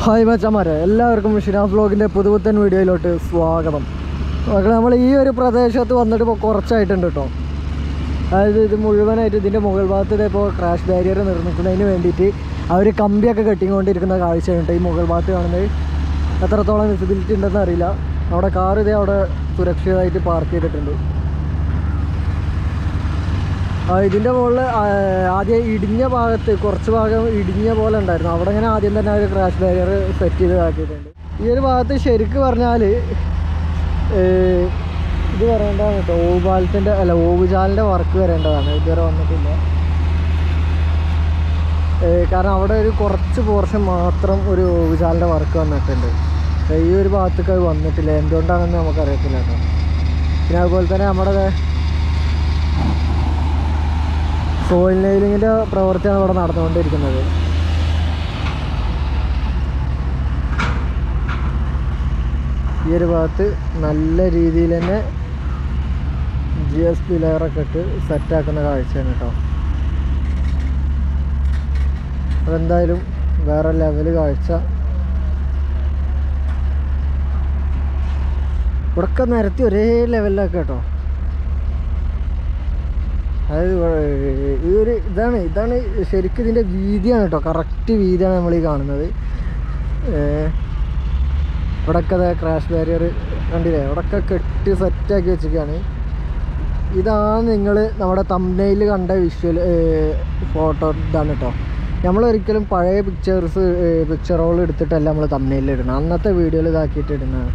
Hi മച്ചന്മാരെ എല്ലാവർക്കും ഷിനാസ് ബ്ലോഗിൻ്റെ പുതുപുത്തൻ വീഡിയോയിലോട്ട് സ്വാഗതം മക്കളെ നമ്മൾ ഈ ഒരു പ്രദേശത്ത് വന്നിട്ട് ഇപ്പോൾ കുറച്ചായിട്ടുണ്ട് കേട്ടോ അതായത് ഇത് മുഴുവനായിട്ട് ഇതിൻ്റെ മുകൾ ഭാഗത്ത് ഇതേപ്പോൾ ക്രാഷ് ബാരിയർ നിർമ്മിക്കുന്നതിന് വേണ്ടിയിട്ട് അവർ കമ്പിയൊക്കെ കെട്ടിക്കൊണ്ടിരിക്കുന്ന കാഴ്ചയുണ്ട് ഈ മുകൾ ഭാഗത്ത് കാണുന്നത് എത്രത്തോളം വിസിബിലിറ്റി ഉണ്ടെന്ന് അറിയില്ല അവിടെ കാർ ഇതേ അവിടെ സുരക്ഷിതമായിട്ട് പാർക്ക് ചെയ്തിട്ടുണ്ട് ആ, ഇതിൻ്റെ മുകളിൽ ആദ്യം ഇടിഞ്ഞ ഭാഗത്ത് കുറച്ച് ഭാഗം ഇടിഞ്ഞ പോലെ ഉണ്ടായിരുന്നു അവിടെ ഇങ്ങനെ ആദ്യം തന്നെ ഒരു ക്രാഷ് ബാരിയർ സെറ്റ് ചെയ്ത് ആക്കിയിട്ടുണ്ട് ഈ ഒരു ഭാഗത്ത് ശരിക്ക് പറഞ്ഞാൽ ഇത് വരേണ്ടതാണ് കേട്ടോ ഓവുപാലത്തിൻ്റെ അല്ല ഓവുചാലിൻ്റെ വർക്ക് വരേണ്ടതാണ് ഇതുവരെ വന്നിട്ടില്ല ഏ, കാരണം അവിടെ ഒരു കുറച്ച് പോർഷൻ മാത്രം ഒരു ഓവുചാലിൻ്റെ വർക്ക് വന്നിട്ടുണ്ട് പക്ഷേ ഈ ഒരു ഭാഗത്തേക്ക് അത് വന്നിട്ടില്ല എന്തുകൊണ്ടാണെന്ന് നമുക്കറിയത്തില്ല കേട്ടോ പിന്നെ അതുപോലെ തന്നെ നമ്മുടെ ദേ സോയിൽ നെയിലിങ്ങിൻ്റെ പ്രവൃത്തിയാണ് ഇവിടെ നടന്നുകൊണ്ടിരിക്കുന്നത് ഈ ഒരു ഭാഗത്ത് നല്ല രീതിയിൽ തന്നെ ജി എസ് പി ലെയറൊക്കെ ഇട്ട് സെറ്റാക്കുന്ന കാഴ്ചയാണ് കേട്ടോ അതെന്തായാലും വേറെ ലെവല് കാഴ്ച ഇവിടൊക്കെ നിരത്തി ഒരേ ലെവലിലൊക്കെ കേട്ടോ അതായത് ഇവ- ഈ ഒരു ഇതാണ് ഇതാണ് ശരിക്കും ഇതിൻ്റെ വീതിയാണ് കേട്ടോ കറക്റ്റ് വീതിയാണ് നമ്മൾ ഈ കാണുന്നത് ഏഹ് ഇവിടൊക്കെ അതെ ക്രാഷ് ബാരിയർ കണ്ടില്ലേ ഇവിടൊക്കെ കെട്ടി സെറ്റാക്കി വെച്ചിരിക്കുകയാണ് ഇതാണ് നിങ്ങൾ നമ്മുടെ തമ്മനയിൽ കണ്ട വിഷ്വൽ ഫോട്ടോ ഇതാണ് കേട്ടോ നമ്മൾ ഒരിക്കലും പഴയ പിക്ചേഴ്സ് പിക്ചറോൾ എടുത്തിട്ടല്ല നമ്മൾ തമ്മനയിൽ ഇടുന്നത് അന്നത്തെ വീഡിയോയിൽ ഇതാക്കിയിട്ട് ഇടുന്നതാണ്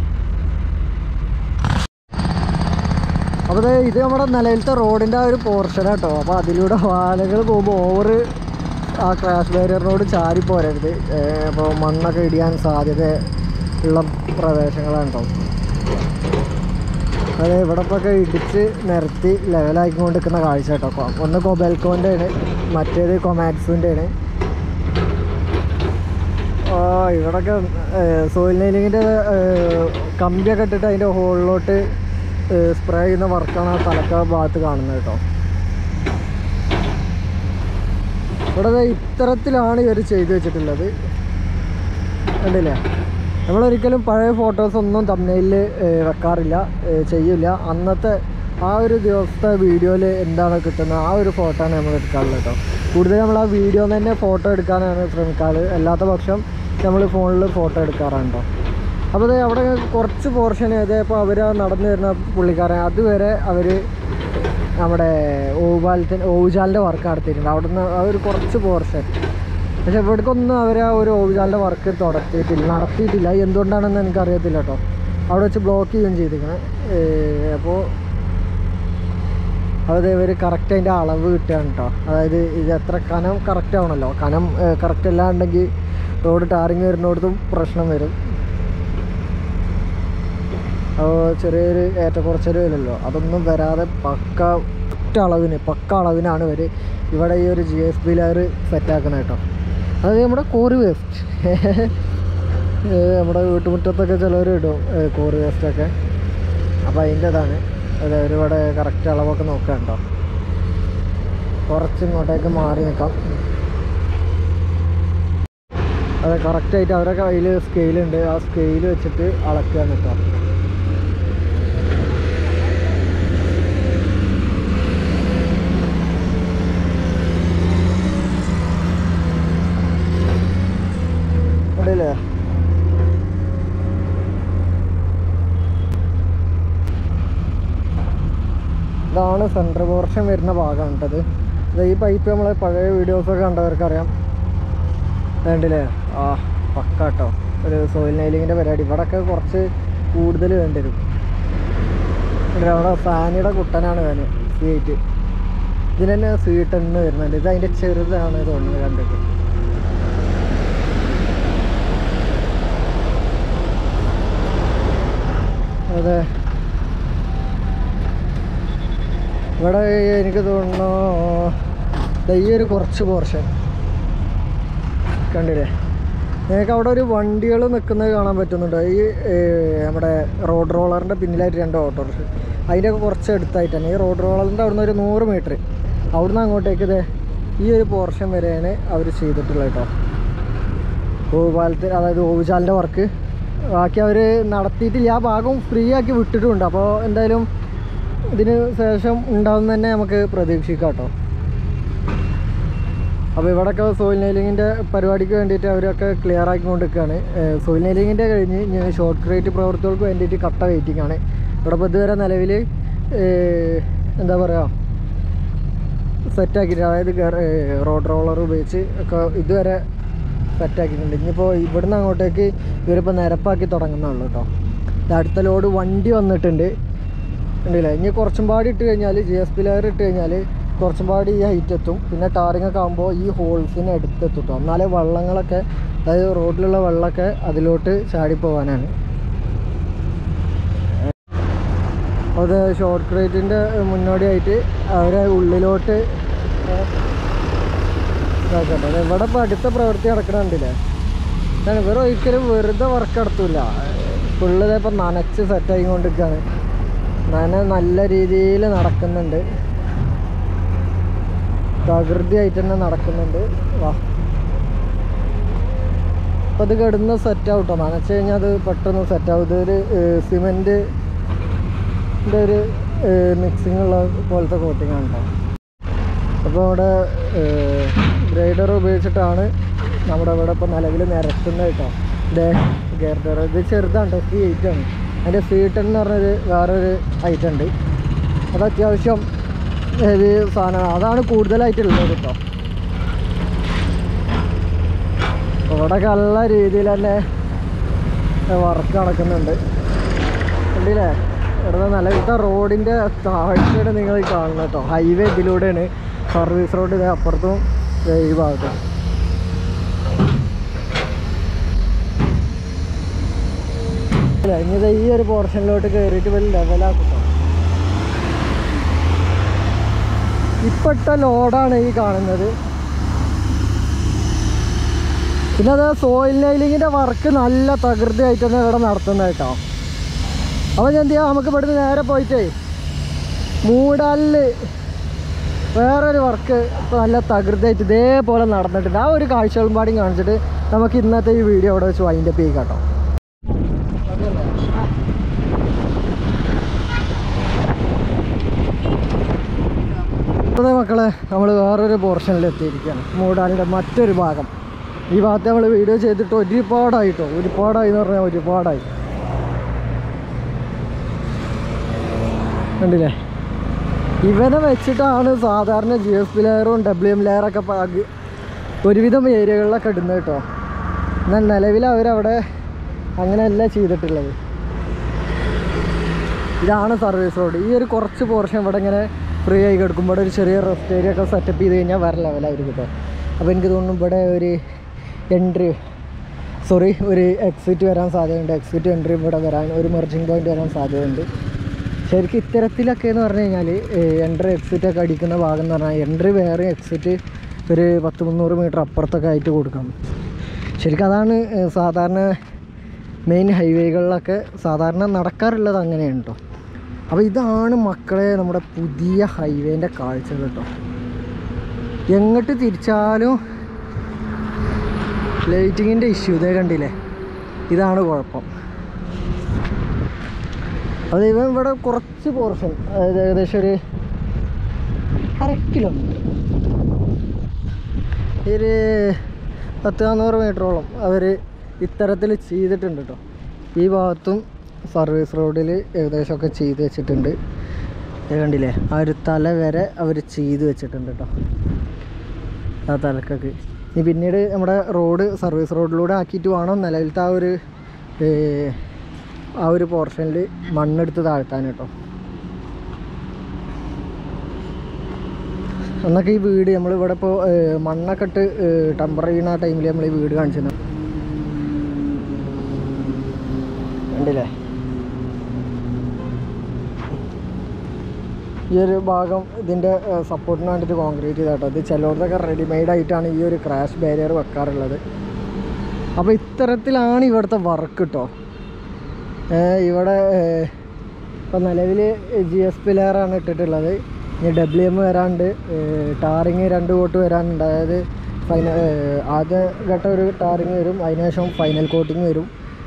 അപ്പോൾ ദേ ഇത് നമ്മുടെ നിലവിലത്തെ റോഡിൻ്റെ ആ ഒരു പോർഷൻ കേട്ടോ അപ്പോൾ അതിലൂടെ വാഹനങ്ങൾ പോകുമ്പോൾ ഓവർ ആ ക്രാഷ് ബാരിയറിനോട് ചാരി പോരരുത് അപ്പോൾ മണ്ണൊക്കെ ഇടിയാൻ സാധ്യത ഉള്ള പ്രദേശങ്ങളാണ് കേട്ടോ അതെ ഇവിടെ ഇപ്പോൾ ഒക്കെ ഇടിച്ച് നിരത്തി ലെവലാക്കിക്കൊണ്ട് നിൽക്കുന്ന കാഴ്ച കേട്ടോ കൊ- ഒന്ന് കൊബൽക്കോൻ്റെ ആണ് മറ്റേത് കൊമാക്സിൻ്റെ ആണ് ആ ഇവിടൊക്കെ സോയിൽ നെയിലിങ്ങിൻ്റെ കമ്പിയൊക്കെ ഇട്ടിട്ട് അതിൻ്റെ ഹോളിലോട്ട് സ്പ്രേ ചെയ്യുന്ന വർക്കാണ് ആ തലക്ക ഭാഗത്ത് കാണുന്നത് കേട്ടോ ഇവിടെ ദേ ഇത്തരത്തിലാണ് ഇവർ ചെയ്തു വെച്ചിട്ടുള്ളത് കണ്ടില്ലേ നമ്മളൊരിക്കലും പഴയ ഫോട്ടോസ് ഒന്നും തമ്മനയിൽ വെക്കാറില്ല ഏ, ചെയ്യില്ല അന്നത്തെ ആ ഒരു ദിവസത്തെ വീഡിയോയിൽ എന്താണ് കിട്ടുന്നത് ആ ഒരു ഫോട്ടോ ആണ് നമ്മൾ എടുക്കാറുള്ളത് കേട്ടോ കൂടുതൽ നമ്മൾ ആ വീഡിയോ തന്നെ ഫോട്ടോ എടുക്കാനാണ് ശ്രമിക്കാറ് അല്ലാത്ത പക്ഷം നമ്മൾ ഫോണിൽ ഫോട്ടോ എടുക്കാറാണ് കേട്ടോ അപ്പോൾ ദേ അവിടെ കുറച്ച് പോർഷൻ ഇതേപ്പോൾ അവർ നടന്നു വരുന്ന പുള്ളിക്കാരൻ അതുവരെ അവർ നമ്മുടെ ഓവുപാലത്തിന് ഓവുചാലിൻ്റെ വർക്ക് നടത്തിയിട്ടുണ്ട് അവിടുന്ന് ആ ഒരു കുറച്ച് പോർഷൻ പക്ഷെ ഇവിടേക്കൊന്നും അവർ ആ ഒരു ഓവുചാലിൻ്റെ വർക്ക് തുടത്തിയിട്ടില്ല നടത്തിയിട്ടില്ല അത് എന്തുകൊണ്ടാണെന്ന് എനിക്കറിയത്തില്ല കേട്ടോ അവിടെ വെച്ച് ബ്ലോക്ക് ചെയ്യുകയും ചെയ്തിരിക്കണം അപ്പോൾ അത് ഇവർ കറക്റ്റ് അതിൻ്റെ അളവ് കിട്ടുകയാണ് കേട്ടോ അതായത് ഇത് എത്ര കനം കറക്റ്റ് ആവണമല്ലോ കനം കറക്റ്റ് അല്ലാണ്ടെങ്കിൽ റോഡ് ടാറിങ് വരുന്നിടത്തും പ്രശ്നം വരും അപ്പോൾ ചെറിയൊരു ഏറ്റക്കുറച്ചിൽ വരില്ലല്ലോ അതൊന്നും വരാതെ പക്ക ഒറ്റ അളവിന് പക്ക അളവിനാണ് ഇവർ ഇവിടെ ഈ ഒരു ജി എസ് ബി ലെയർ സെറ്റാക്കുന്നത് കേട്ടോ അത് നമ്മുടെ കോറി വേസ്റ്റ് നമ്മുടെ വീട്ടുമുറ്റത്തൊക്കെ ചിലവർ ഇടും ഏ, കോറി വേസ്റ്റൊക്കെ അപ്പോൾ അതിൻ്റെ ഇതാണ് അത് അവരിവിടെ കറക്റ്റ് അളവൊക്കെ നോക്കുക കേട്ടോ കുറച്ച് ഇങ്ങോട്ടേക്ക് മാറി നിൽക്കാം അതെ കറക്റ്റായിട്ട് അവരുടെ കയ്യിൽ സ്കെയിലുണ്ട് ആ സ്കെയിൽ വെച്ചിട്ട് അളക്കുകയാണ് കേട്ടോ കണ്ടില്ലേ ഇതാണ് സെൻട്രൽ പോർഷൻ വരുന്ന ഭാഗമാണ് കേട്ടത് ഇത് ഈ പൈപ്പ് നമ്മൾ പഴയ വീഡിയോസൊക്കെ കണ്ടവർക്കറിയാം വേണ്ടില്ലേ ആ പക്ക കേട്ടോ ഒരു സോയിൽ നൈലിങ്ങിൻ്റെ പരിപാടി ഇവിടെയൊക്കെ കുറച്ച് കൂടുതൽ വേണ്ടി വരും ഇവിടെ അവിടെ ഫാനിയുടെ കുട്ടനാണ് വേന് സ്വീറ്റ് ഇതിന് തന്നെ സ്വീറ്റ് എന്ന് വരുന്നുണ്ട് ഇത് അതിൻ്റെ ചെറുതാണ് തോന്നുന്നത് കണ്ടിട്ട് അതെ ഇവിടെ എനിക്ക് തോന്നുന്നു ദേ ഈ ഒരു കുറച്ച് പോർഷൻ കണ്ടില്ലേ നിങ്ങൾക്ക് അവിടെ ഒരു വണ്ടികൾ നിൽക്കുന്നത് കാണാൻ പറ്റുന്നുണ്ട് ഈ ഏ, നമ്മുടെ റോഡ് റോളറിൻ്റെ പിന്നിലായിട്ട് രണ്ട് ഓട്ടോറിക്ഷ അതിൻ്റെ ഒക്കെ കുറച്ച് അടുത്തായിട്ട് തന്നെ ഈ റോഡ് റോളറിൻ്റെ അവിടുന്ന് ഒരു നൂറ് മീറ്റർ അവിടുന്ന് അങ്ങോട്ടേക്ക് ഇതേ ഈ ഒരു പോർഷൻ വരെയാണ് അവർ ചെയ്തിട്ടുള്ളത് കേട്ടോ ഓവുപാലത്തിൽ അതായത് ഓവുചാലിൻ്റെ വർക്ക് ബാക്കി അവർ നടത്തിയിട്ടില്ല ആ ഭാഗം ഫ്രീ ആക്കി വിട്ടിട്ടുമുണ്ട് അപ്പോൾ എന്തായാലും ഇതിന് ശേഷം ഉണ്ടാവും തന്നെ നമുക്ക് പ്രതീക്ഷിക്കാം കേട്ടോ അപ്പോൾ ഇവിടെയൊക്കെ സോയിൽ നെയിലിങ്ങിൻ്റെ പരിപാടിക്ക് വേണ്ടിയിട്ട് അവരൊക്കെ ക്ലിയർ ആക്കിക്കൊണ്ടിരിക്കുകയാണ് സോയിൽ നെയിലിങ്ങിൻ്റെ കഴിഞ്ഞ് ഇനി ഷോർട്ട് ക്രിയേറ്റ് പ്രവർത്തികൾക്ക് വേണ്ടിയിട്ട് കട്ട വെയിറ്റിംഗ് ആണ് ഇവിടെ ഇപ്പോൾ ഇതുവരെ നിലവിൽ എന്താ പറയുക സെറ്റാക്കിയിട്ട് അതായത് റോഡ് റോളർ ഉപയോഗിച്ച് ഒക്കെ ഇതുവരെ സെറ്റാക്കിയിട്ടുണ്ട് ഇനിയിപ്പോൾ ഇവിടുന്ന് അങ്ങോട്ടേക്ക് ഇവരിപ്പോൾ നിരപ്പാക്കി തുടങ്ങുന്നുള്ളൂ കേട്ടോ ഇത് അടുത്ത ലോഡ് വണ്ടി വന്നിട്ടുണ്ട് ഉണ്ടല്ലേ ഇനി കുറച്ചും പാടി ഇട്ട് കഴിഞ്ഞാൽ ജി എസ് പി ലെയർ ഇട്ട് കഴിഞ്ഞാൽ കുറച്ചും പാടി ഈ ഹൈറ്റ് എത്തും പിന്നെ ടാറിങ് ഒക്കെ ആകുമ്പോൾ ഈ ഹോൾസിന് അടുത്തെത്തും കേട്ടോ എന്നാലേ വെള്ളങ്ങളൊക്കെ അതായത് റോഡിലുള്ള വെള്ളമൊക്കെ അതിലോട്ട് ചാടി പോകാനാണ് അത് ഷോർട്ട് ക്രേറ്റിൻ്റെ മുന്നോടിയായിട്ട് അവരെ ഉള്ളിലോട്ട് ഇതാക്കട്ടെ അത് ഇവിടെ ഇപ്പോൾ അടുത്ത പ്രവൃത്തി നടക്കണുണ്ടല്ലേ ഞാൻ ഇവർ ഒരിക്കലും വെറുതെ വർക്ക് നടത്തൂല ഫുള്ള് ഇതേപ്പോൾ നനച്ച് സെറ്റായി കൊണ്ടിരിക്കുകയാണ് നന നല്ല രീതിയിൽ നടക്കുന്നുണ്ട് പ്രകൃതിയായിട്ട് തന്നെ നടക്കുന്നുണ്ട് വാ അപ്പോൾ അത് കിടന്ന് സെറ്റാവും കേട്ടോ നനച്ച് കഴിഞ്ഞാൽ അത് പെട്ടെന്ന് സെറ്റാവും ഇതൊരു സിമെൻറ്റ് ഇതിൻ്റെ ഒരു മിക്സിംഗ് ഉള്ള പോലത്തെ കോട്ടിംഗ് ആണ് കേട്ടോ അപ്പോൾ ഇവിടെ ഗ്രൈഡർ ഉപയോഗിച്ചിട്ടാണ് നമ്മുടെ ഇവിടെ ഇപ്പോൾ നിലവിൽ നിരത്തുന്നത് കേട്ടോ ഇതേ ഗർഡർ ഇത് ചെറുതാണ് കേട്ടോ സി എയ്റ്റ് ആണ് അതിൻ്റെ സി ടെൻ എന്ന് പറഞ്ഞൊരു വേറൊരു ഐറ്റം ഉണ്ട് അത് അത്യാവശ്യം ഹെവി സാധനമാണ് അതാണ് കൂടുതലായിട്ടുള്ളത് കേട്ടോ ഇവിടെ നല്ല രീതിയിൽ തന്നെ വർക്ക് നടക്കുന്നുണ്ട് കണ്ടില്ലേ ഇവിടെ നിലവിലത്തെ റോഡിൻ്റെ താഴ്ചയാണ് നിങ്ങൾ ഈ കാണുന്നത് കേട്ടോ ഹൈവേ ഇതിലൂടെയാണ് സർവീസ് റോഡ് ഇത് അപ്പുറത്തും ദേ ഈ ഭാഗത്തും ഇല്ല ഇനി ഇത് ഈ ഒരു പോർഷനിലോട്ട് കയറിയിട്ട് വലിയ ലെവലാക്കും ട്ടോ. ഇപ്പോഴത്ത ലോഡാണ് ഈ കാണുന്നത് പിന്നെ അത് സോയിൽ നൈലിങ്ങിൻ്റെ വർക്ക് നല്ല തകൃതിയായിട്ട് തന്നെ ഇവിടെ നടത്തുന്നത് കേട്ടോ അപ്പോൾ ഞാൻ എന്ത് ചെയ്യാം നമുക്ക് ഇവിടുന്ന് നേരെ പോയിട്ടേ മൂടാലിൽ വേറൊരു വർക്ക് ഇപ്പോൾ നല്ല തകൃതിയായിട്ട് ഇതേപോലെ നടന്നിട്ടുണ്ട് ആ ഒരു കാഴ്ചകളും പാടിയും കാണിച്ചിട്ട് നമുക്ക് ഇന്നത്തെ ഈ വീഡിയോ അവിടെ വെച്ച് വൈൻഡപ്പ് ചെയ്യും കേട്ടോ അതെ മക്കളെ നമ്മൾ വേറൊരു പോർഷനിൽ എത്തിയിരിക്കുകയാണ് മൂടാലിൻ്റെ മറ്റൊരു ഭാഗം ഈ ഭാഗത്ത് നമ്മൾ വീഡിയോ ചെയ്തിട്ട് ഒരുപാടായിട്ടോ ഒരുപാടായി എന്ന് പറഞ്ഞാൽ ഒരുപാടായി കണ്ടില്ലേ ഇവനെ വെച്ചിട്ടാണ് സാധാരണ ജി എസ് പി ലെയറും ഡബ്ല്യു എം ലെയറൊക്കെ പാകി ഒരുവിധം ഏരിയകളിലൊക്കെ ഇടുന്നത് കേട്ടോ എന്നാൽ നിലവിൽ അവരവിടെ അങ്ങനെയല്ല ചെയ്തിട്ടുള്ളത് ഇതാണ് സർവീസ് റോഡ് ഈ ഒരു കുറച്ച് പോർഷൻ ഇവിടെ ഇങ്ങനെ ഫ്രീ ആയി കിടക്കും ഇവിടെ ഒരു ചെറിയ റെസ്റ്റ് ഏരിയ ഒക്കെ സെറ്റപ്പ് ചെയ്ത് കഴിഞ്ഞാൽ വേറെ ലെവലായിരിക്കും കേട്ടോ അപ്പോൾ എനിക്ക് തോന്നുന്നു ഇവിടെ ഒരു എൻട്രി സോറി ഒരു എക്സിറ്റ് വരാൻ സാധ്യതയുണ്ട് എക്സിറ്റ് എൻട്രി ഇവിടെ വരാൻ ഒരു മെർജിങ് പോയിന്റ് വരാൻ സാധ്യതയുണ്ട് ശരിക്കും ഇത്തരത്തിലൊക്കെ എന്ന് പറഞ്ഞു കഴിഞ്ഞാൽ എൻട്രി എക്സിറ്റ് ഒക്കെ അടിക്കുന്ന ഭാഗം എന്ന് പറഞ്ഞാൽ എൻട്രി വേറെ എക്സിറ്റ് ഒരു പത്ത് മുന്നൂറ് മീറ്റർ അപ്പുറത്തൊക്കെ ആയിട്ട് കൊടുക്കണം ശരിക്കും അതാണ് ഏഹ്, സാധാരണ മെയിൻ ഹൈവേകളിലൊക്കെ സാധാരണ നടക്കാറുള്ളത് അങ്ങനെയാണ് കേട്ടോ അപ്പോൾ ഇതാണ് മക്കളെ നമ്മുടെ പുതിയ ഹൈവേൻ്റെ കാഴ്ചകൾ കേട്ടോ എങ്ങോട്ട് തിരിച്ചാലും ലൈറ്റിങ്ങിൻ്റെ ഇഷ്യൂ ഇതേ കണ്ടില്ലേ ഇതാണ് കുഴപ്പം അത് ഇവൻ ഇവിടെ കുറച്ച് പോർഷൻ അതായത് ഏകദേശം ഒരു അര കിലോമീറ്റർ ഒരു പത്ത് നാന്നൂറ് മീറ്ററോളം അവർ ഇത്തരത്തിൽ ചെയ്തിട്ടുണ്ട് കേട്ടോ ഈ ഭാഗത്തും സർവീസ് റോഡിൽ ഏകദേശമൊക്കെ ചെയ്ത് വെച്ചിട്ടുണ്ട് ഇത് കണ്ടില്ലേ ആ ഒരു തല വരെ അവർ ചെയ്ത് വെച്ചിട്ടുണ്ട് കേട്ടോ ആ തലക്കൊക്കെ ഇനി പിന്നീട് നമ്മുടെ റോഡ് സർവീസ് റോഡിലൂടെ ആക്കിയിട്ട് വേണം നിലവിലത്തെ ആ ഒരു ഏ, ആ ഒരു പോർഷനിൽ മണ്ണെടുത്ത് താഴ്ത്താൻ കേട്ടോ അന്നൊക്കെ ഈ വീട് നമ്മളിവിടെ ഇപ്പോൾ മണ്ണൊക്കെ ഇട്ട് ടെമ്പർ ചെയ്യുന്ന ആ ടൈമിൽ നമ്മൾ ഈ വീട് കാണിച്ചിരുന്നു കണ്ടില്ലേ ഈ ഒരു ഭാഗം ഇതിൻ്റെ സപ്പോർട്ടിന് വേണ്ടിയിട്ട് കോൺക്രീറ്റ് ചെയ്താട്ടോ ഇത് ചിലവർക്കൊക്കെ റെഡിമെയ്ഡ് ആയിട്ടാണ് ഈ ഒരു ക്രാഷ് ബാരിയർ വെക്കാറുള്ളത് അപ്പോൾ ഇത്തരത്തിലാണ് ഇവിടുത്തെ വർക്ക് കേട്ടോ ഇവിടെ ഇപ്പോൾ നിലവിൽ ജി എസ് പി ലെയറാണ് ഇട്ടിട്ടുള്ളത് ഇനി ഡബ്ല്യു എം വരാണ്ട് ടാറിങ് രണ്ട് കോട്ട് വരാനുണ്ട് അതായത് ഫൈനൽ ആദ്യ ഘട്ടം ഒരു ടാറിങ് വരും അതിനുശേഷം ഫൈനൽ കോട്ടിങ് വരും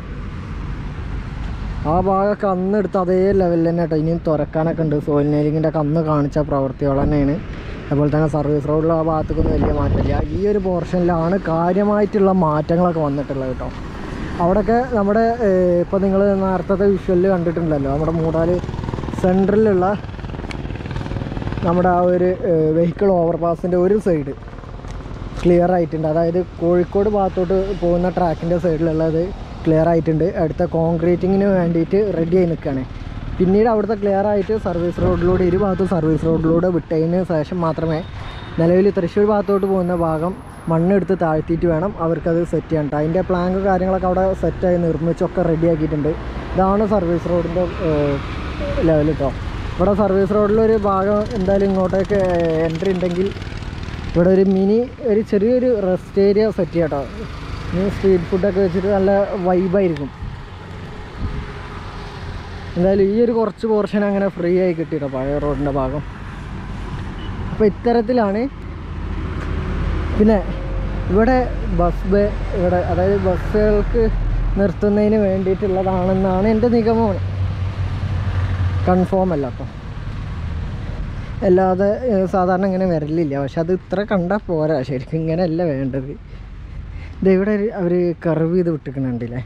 ആ ഭാഗമൊക്കെ അന്ന് എടുത്ത് അതേ ലെവലിൽ തന്നെ കേട്ടോ ഇനിയും തുറക്കാനൊക്കെ ഉണ്ട് സോയിൽ നെയിലിങ്ങിൻ്റെ ഒക്കെ അന്ന് കാണിച്ച പ്രവൃത്തികൾ തന്നെയാണ് അതുപോലെ തന്നെ സർവീസ് റോഡിൽ ആ ഭാഗത്തേക്കൊന്നും വലിയ മാറ്റമില്ല ഈ ഒരു പോർഷനിലാണ് കാര്യമായിട്ടുള്ള മാറ്റങ്ങളൊക്കെ വന്നിട്ടുള്ളത് കേട്ടോ അവിടെയൊക്കെ നമ്മുടെ ഇപ്പോൾ നിങ്ങൾ നേരത്തെ വിഷ്വലിൽ കണ്ടിട്ടുണ്ടല്ലോ നമ്മുടെ മൂടാൽ സെൻട്രലിലുള്ള നമ്മുടെ ആ ഒരു വെഹിക്കിൾ ഓവർപാസിൻ്റെ ഒരു സൈഡ് ക്ലിയർ ആയിട്ടുണ്ട് അതായത് കോഴിക്കോട് ഭാഗത്തോട്ട് പോകുന്ന ട്രാക്കിൻ്റെ സൈഡിലുള്ളത് ക്ലിയർ ആയിട്ടുണ്ട് അടുത്ത കോൺക്രീറ്റിങ്ങിന് വേണ്ടിയിട്ട് റെഡി ആയി നിൽക്കുകയാണ് പിന്നീട് അവിടുത്തെ ക്ലിയർ ആയിട്ട് സർവീസ് റോഡിലൂടെ ഇരു ഭാഗത്തും സർവീസ് റോഡിലൂടെ വിട്ടതിന് ശേഷം മാത്രമേ നിലവിൽ തൃശ്ശൂർ ഭാഗത്തോട്ട് പോകുന്ന ഭാഗം മണ്ണെടുത്ത് താഴ്ത്തിയിട്ട് വേണം അവർക്കത് സെറ്റ് ചെയ്യാൻ കേട്ടോ അതിൻ്റെ പ്ലാങ്ക് കാര്യങ്ങളൊക്കെ അവിടെ സെറ്റായി നിർമ്മിച്ചൊക്കെ റെഡി ആക്കിയിട്ടുണ്ട് ഇതാണ് സർവീസ് റോഡിൻ്റെ ലെവൽ കേട്ടോ ഇവിടെ സർവീസ് റോഡിലൊരു ഭാഗം എന്തായാലും ഇങ്ങോട്ടേക്ക് എൻട്രി ഉണ്ടെങ്കിൽ ഇവിടെ ഒരു മിനി ഒരു ചെറിയൊരു റെസ്റ്റ് ഏരിയ സെറ്റ് ചെയ്യാം കേട്ടോ ഇനി സ്ട്രീറ്റ് ഫുഡൊക്കെ വെച്ചിട്ട് നല്ല വൈബായിരിക്കും എന്തായാലും ഈ ഒരു കുറച്ച് പോർഷൻ അങ്ങനെ ഫ്രീ ആയി കിട്ടിയിട്ടോ പഴയ റോഡിൻ്റെ ഭാഗം അപ്പോൾ ഇത്തരത്തിലാണ് പിന്നെ ഇവിടെ ബസ് ബേ ഇവിടെ അതായത് ബസ്സുകൾക്ക് നിർത്തുന്നതിന് വേണ്ടിയിട്ടുള്ളതാണെന്നാണ് എൻ്റെ നിഗമനം കൺഫേം അല്ല കേട്ടോ അല്ലാതെ ഏഹ്, സാധാരണ ഇങ്ങനെ വരലില്ല പക്ഷെ അത് ഇത്ര കണ്ടാൽ പോരാ ശരിക്കും ഇങ്ങനെയല്ല വേണ്ടത് ഇത് ഇവിടെ അവർ കർവ് ചെയ്ത് വിട്ടിക്കണുണ്ടല്ലേ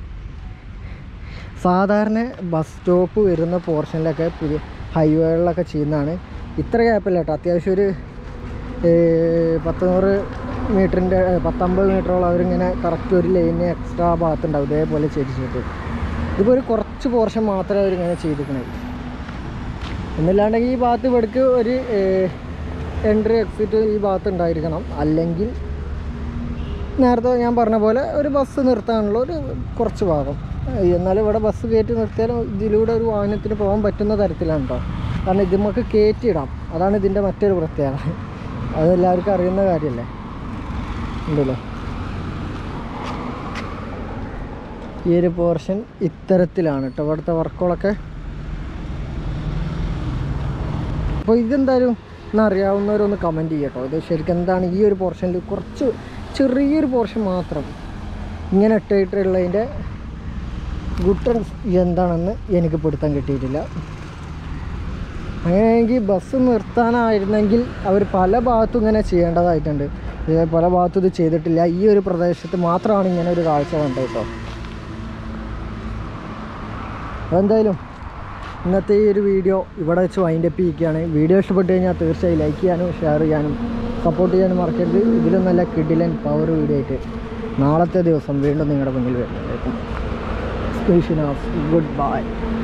സാധാരണ ബസ് സ്റ്റോപ്പ് വരുന്ന പോർഷനിലൊക്കെ പുതിയ ഹൈവേകളിലൊക്കെ ചെയ്യുന്നതാണ് ഇത്ര ഗ്യാപ്പില്ല കേട്ടോ അത്യാവശ്യം ഒരു ഏഹ്, പത്ത് നൂറ് മീറ്ററിൻ്റെ പത്തമ്പത് മീറ്ററോളം അവരിങ്ങനെ കറക്റ്റ് ഒരു ലൈന് എക്സ്ട്രാ ഭാഗത്തുണ്ടാവും ഇതേപോലെ ചെയ്തിട്ട് ഇതിപ്പോൾ ഒരു കുറച്ച് പോർഷൻ മാത്രമേ അവരിങ്ങനെ ചെയ്തിരിക്കണേ എന്നല്ലാണ്ടെങ്കിൽ ഈ ഭാഗത്ത് ഇവിടേക്ക് ഒരു എൻട്രി എക്സിറ്റ് ഈ ഭാഗത്ത് ഉണ്ടായിരിക്കണം അല്ലെങ്കിൽ നേരത്തെ ഞാൻ പറഞ്ഞ പോലെ ഒരു ബസ് നിർത്താനുള്ള ഒരു കുറച്ച് ഭാഗം ഏഹ് എന്നാലും ഇവിടെ ബസ് കയറ്റി നിർത്തിയാലും ഇതിലൂടെ ഒരു വാഹനത്തിന് പോകാൻ പറ്റുന്ന തരത്തിലാണ് കേട്ടോ കാരണം ഇത് നമുക്ക് കയറ്റിയിടാം അതാണ് ഇതിൻ്റെ മറ്റൊരു പ്രത്യേകത അത് എല്ലാവർക്കും അറിയുന്ന കാര്യമല്ലേ ഉണ്ടല്ലോ ഈ ഒരു പോർഷൻ ഇത്തരത്തിലാണ് കേട്ടോ ഇവിടുത്തെ വർക്കുകളൊക്കെ അപ്പോൾ ഇതെന്തായാലും ഒന്ന് അറിയാവുന്നവരൊന്ന് കമൻറ്റ് ചെയ്യട്ടോ ഇത് ശരിക്കും എന്താണ് ഈ ഒരു പോർഷനിൽ കുറച്ച് ചെറിയൊരു പോർഷൻ മാത്രം ഇങ്ങനെ ഇട്ടിട്ടുള്ളതിൻ്റെ ഗുട്ടൻസ് എന്താണെന്ന് എനിക്ക് പിടുത്തം കിട്ടിയിട്ടില്ല അങ്ങനെയെങ്കിൽ ബസ് നിർത്താനായിരുന്നെങ്കിൽ അവർ പല ഭാഗത്തും ഇങ്ങനെ ചെയ്യേണ്ടതായിട്ടുണ്ട് ഇത് പല ഭാഗത്തും ഇത് ചെയ്തിട്ടില്ല ഈ ഒരു പ്രദേശത്ത് മാത്രമാണ് ഇങ്ങനെ ഒരു കാഴ്ച കണ്ടത് കേട്ടോ അതെന്തായാലും ഇന്നത്തെ ഈ ഒരു വീഡിയോ ഇവിടെ വെച്ച് വൈൻഡപ്പ് ചെയ്യിക്കുകയാണ് വീഡിയോ ഇഷ്ടപ്പെട്ട് കഴിഞ്ഞാൽ തീർച്ചയായും ലൈക്ക് ചെയ്യാനും ഷെയർ ചെയ്യാനും സപ്പോർട്ട് ചെയ്യാനും മറക്കരുത് ഇതിലും നല്ല കിഡിലൻ പവർ വീഡിയോ ആയിട്ട് നാളത്തെ ദിവസം വീണ്ടും നിങ്ങളുടെ മുന്നിൽ വരുന്നതായിരിക്കും സ്പേഷ്യൻ ഓഫ് ഗുഡ് ബൈ